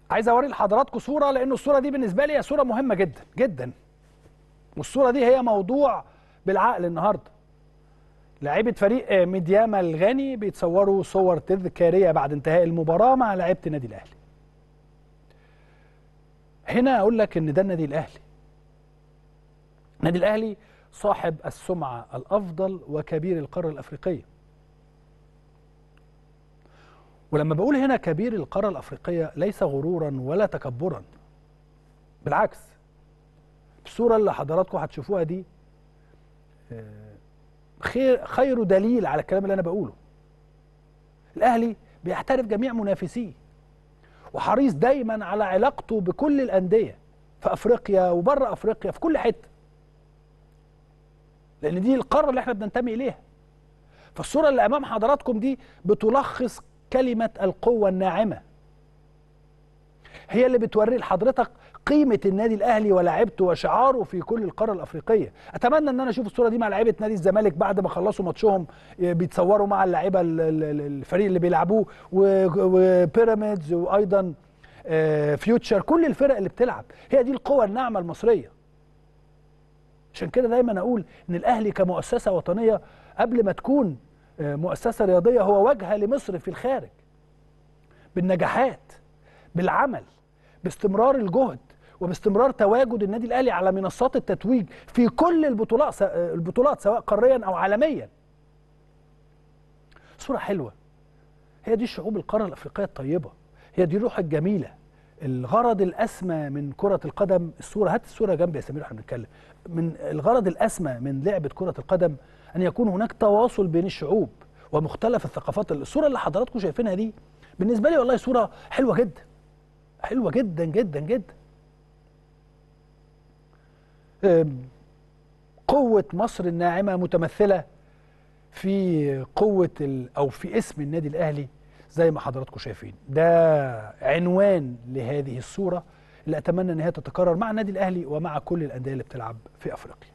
عايز اوري لحضراتكم صوره لان الصوره دي بالنسبه لي هي صوره مهمه جدا جدا والصوره دي هي موضوع بالعقل النهارده لعيبه فريق ميدياما الغني بيتصوروا صور تذكاريه بعد انتهاء المباراه مع لعيبه النادي الاهلي هنا اقول لك ان ده النادي الاهلي النادي الاهلي صاحب السمعه الافضل وكبير القاره الافريقيه ولما بقول هنا كبير القاره الافريقيه ليس غرورا ولا تكبرا بالعكس الصوره اللي حضراتكم هتشوفوها دي خير خير دليل على الكلام اللي انا بقوله الاهلي بيحترف جميع منافسيه وحريص دايما على علاقته بكل الانديه في افريقيا وبره افريقيا في كل حته لان دي القاره اللي احنا بننتمي اليها فالصوره اللي امام حضراتكم دي بتلخص كلمه القوه الناعمه هي اللي بتوري لحضرتك قيمه النادي الاهلي ولاعيبته وشعاره في كل القاره الافريقيه اتمنى ان انا اشوف الصوره دي مع لعيبه نادي الزمالك بعد ما خلصوا ماتشهم بيتصوروا مع اللعيبه الفريق اللي بيلعبوه وبيراميدز وايضا فيوتشر كل الفرق اللي بتلعب هي دي القوه الناعمه المصريه عشان كده دايما اقول ان الاهلي كمؤسسه وطنيه قبل ما تكون مؤسسه رياضيه هو واجهه لمصر في الخارج بالنجاحات بالعمل باستمرار الجهد وباستمرار تواجد النادي الاهلي على منصات التتويج في كل البطولات البطولات سواء قاريا او عالميا صوره حلوه هي دي شعوب القاره الافريقيه الطيبه هي دي الروح الجميله الغرض الاسمى من كره القدم الصوره هات الصوره جنبي يا سمير احنا بنتكلم من الغرض الاسمى من لعبه كره القدم ان يكون هناك تواصل بين الشعوب ومختلف الثقافات الصوره اللي حضراتكم شايفينها دي بالنسبه لي والله صوره حلوه جدا حلوه جدا جدا جدا قوه مصر الناعمه متمثله في قوه او في اسم النادي الاهلي زي ما حضراتكم شايفين ده عنوان لهذه الصوره اللي اتمنى ان هي تتكرر مع النادي الاهلي ومع كل الانديه اللي بتلعب في افريقيا